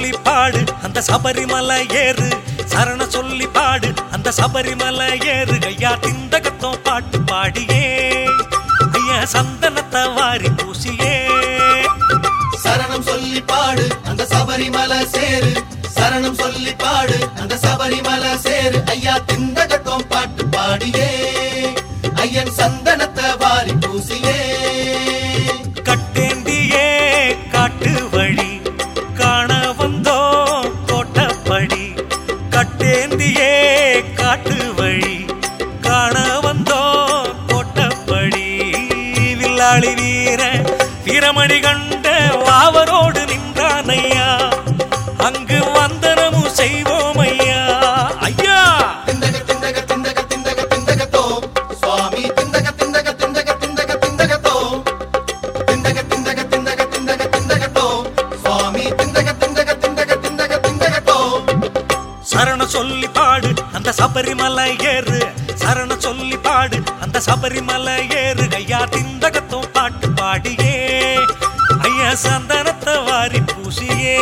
சொல்லி பாடு அந்த சபரிமலை ஏறு சரண சொல்லி பாடு அந்த சபரிமலை ஏறு ஐயா திண்டகத்தம் பாட்டு பாடியே ஐயா சந்தனத்தை வாரி பூசியே சரணம் சொல்லி பாடு அந்த சபரிமலை சேரு சரணம் சொல்லி பாடு அந்த சபரிமலை சேரு ஐயா திண்டகத்தோம் பாட்டு பாடியே ஐயன் சந்தனத்தை வாரி பூசியே கட்டேந்தியே காட்டு வழி காண வந்தோம் கோட்டப்படி கட்டேந்தியே காட்டு வழி காண வந்தோம் கோட்டப்படி வில்லாளி வீர வீரமணி கண்ட வாவரோடு நின்றானையா அங்கு வந்தனமும் செய்வோம் ஐயா ஐயா திண்டக திண்டக திண்டக திண்டக திண்டகத்தோம் சுவாமி திண்டக திண்டக திண்டக திண்டக திண்டகத்தோம் திண்டக திண்டக திண்டக திண்டக திண்டகத்தோம் சுவாமி திண்டக திண்டக திண்டக திண்டக திண்டகத்தோம் சரண சொல்லி பாடு அந்த சபரிமலை ஏறு சரண சொல்லி பாடு அந்த சபரிமலை ஏறு ஐயா திண்டகத்தும் பாட்டு பாடியே ஐயா சந்தனத்தை வாரி பூசியே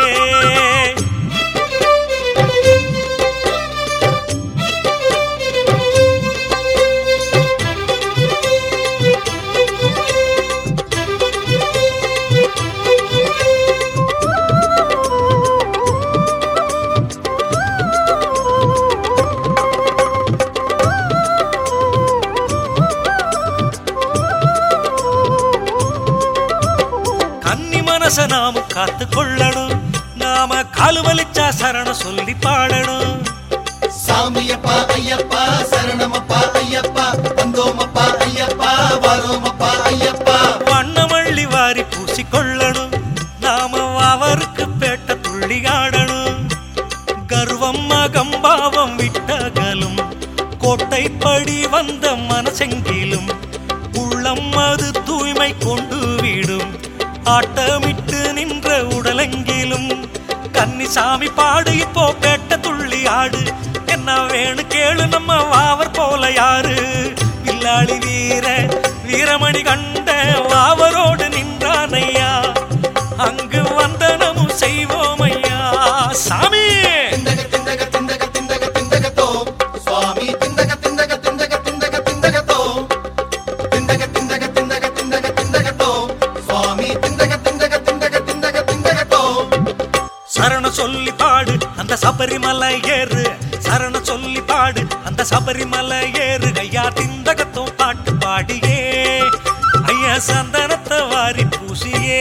கன்னி மனச நாம காத்து கொள்ளணும் நாம காலு வலிச்சா சரண சொல்லி பாடணும் சாமியப்பா ஐயப்பா சரணமப்பா ஐயப்பா வந்தோமப்பா ஐயப்பா வரோமப்பா ஐயப்பா வண்ணமள்ளி வாரி பூசிக்கொள்ளணும் நாம அவருக்கு பேட்ட துள்ளி ஆடணும் கர்வம் அகம்பாவம் விட்டகலும் கோட்டைப்படி வந்த மனசெங்கிலும் உள்ளம் அது தூய்மை கொண்டு விடும் ஆட்டமிட்டு நின்ற உடலெங்கிலும் கன்னிசாமி பாடு இப்போ பேட்ட துள்ளி ஆடு என்ன வேணு கேளு நம்ம வாவர் போல யாரு வில்லாளி வீர வீரமணி கண்ட வாவரோடு நின்றானையா அங்கு வந்தனமும் செய்வோம் ஐயா சாமி திண்டக திண்டக திண்டக திண்டக திண்டகத்தோம் சுவாமி திண்டக திண்டக திண்டக திண்டக திண்டகத்தோம் திண்டக திண்டக திண்டக திண்டக திண்டகத்தோம் சுவாமி திண்டக திண்டக திண்டக திண்டக திண்டகத்தோம் சரண சொல்லி பாடு அந்த சபரிமலை ஏறு சரண சொல்லி பாடு அந்த சபரிமலை ஏறு ஐயா திண்டகத்தும் பாட்டு பாடியே ஐயா சந்தனத்தை வாரி பூசியே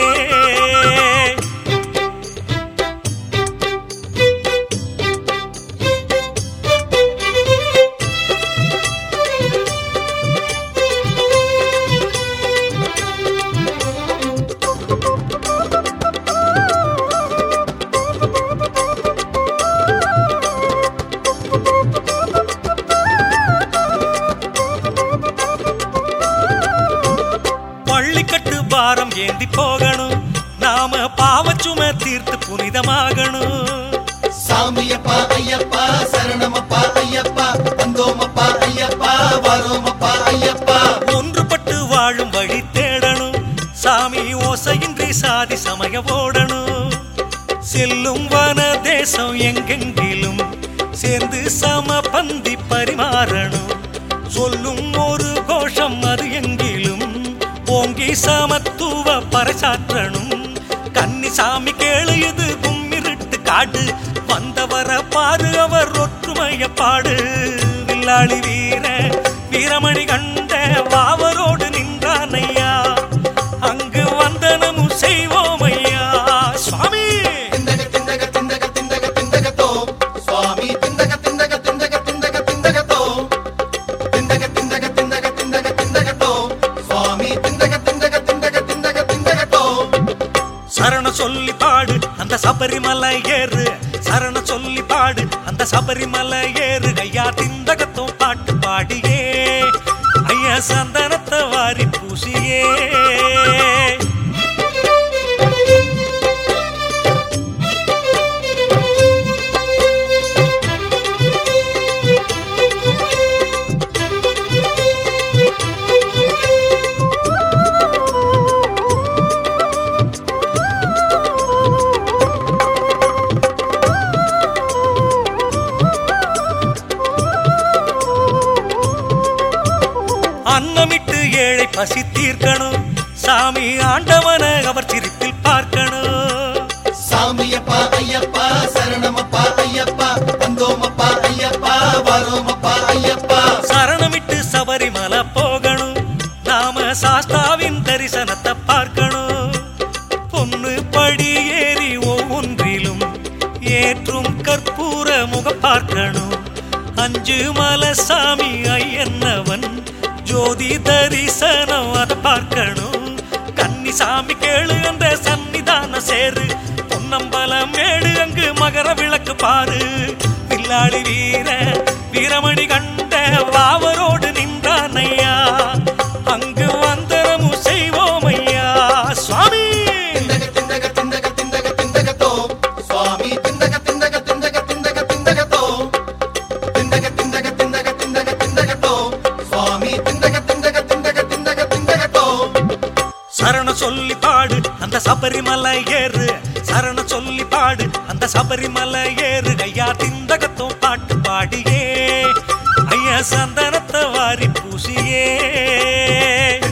பள்ளிக்கட்டு பாரம் ஏந்தி போகணும் நாம பாவச்சுமை தீர்த்து புனிதமாகணும் சாமியப்பா ஐயப்பா சரணமப்பா ஐயப்பா வந்தோமப்பா ஐயப்பா வரோமப்பா ஐயப்பா ஒன்றுபட்டு வாழும் வழி தேடணும் சாமி ஓசையின்றி சாதி சமய ஓடணும் செல்லும் வன தேசம் எங்கெங்கிலும் சேர்ந்து சம பந்தி பரிமாறணும் சொல்லும் ஒரு கோஷம் அது எங்கிலும் ஓங்கி சமத்துவ பறைசாற்றணும் கன்னிசாமி கேளு இது கும்மிருட்டு காடு வந்தவர பாரு அவர் ஒற்றுமைய பாடு வில்லாளி வீர வீரமணி கண்ட வாவரோடு நின்றானையா அங்கு வந்தனமும் செய்வோம் ஐயா சுவாமி திண்டக திண்டக திண்டக திண்டக திண்டகத்தோம் சுவாமி திண்டக திண்டக திண்டக திண்டக திண்டகத்தோம் திண்டக திண்டக திண்டக திண்டக திண்டகத்தோம் சுவாமி திண்டக திண்டக திண்டக திண்டக திண்டகத்தோம் சரண சொல்லி பாடு அந்த சபரிமலை ஏறு சரண சொல்லி பாடு அந்த சபரிமலை ஏறு ஐயா திண்டகத்தும் பாட்டு பாடியே ஐயா சந்தனத்தை வாரி பூசியே ஆண்டவன அவர் சிரிப்பில் பார்க்கணும் சாமியப்பா ஐயப்பா சரணமப்பா ஐயப்பா வந்தோமப்பா ஐயப்பா வரோமப்பா ஐயப்பா சரணமிட்டு சபரிமலை போகணும் நாம சாஸ்தாவின் தரிசனத்தை பார்க்கணும் பொண்ணு படி ஏறி ஒவ்வொன்றிலும் ஏற்றும் கற்பூர முகம் பார்க்கணும் அஞ்சு மலை சாமி ஐயன்னவன் ஜோதி தரிசனம் அதை பார்க்கணும் கன்னி சாமி கேளு அந்த சன்னிதான சேரு பொன்னம்பலம் மேடு அங்கு மகர விளக்கு பாரு பில்லாளி வீர வீரமணி கண்ட வாவரோடு நின்றான் ஐயா அங்கு வந்தனமும் செய்வோம் ஐயா சுவாமி திண்டக திண்டக திண்டக திண்டக திண்டகத்தோ சுவாமி திண்டக திண்டக திண்டக திண்டக திண்டகத்தோ திண்டக திண்டக திண்டக திண்டக திண்டகத்தோ சுவாமி திண்டக திண்டக திண்டக திண்டக திண்டகத்தோ சரண சொல்லி பாடு அந்த சபரிமலை ஏறு சரண சொல்லி பாடு அந்த சபரிமலை ஏறு ஐயா திந்தகத்தும் பாட்டு பாடியே ஐயா சந்தனத்தை வாரி பூசியே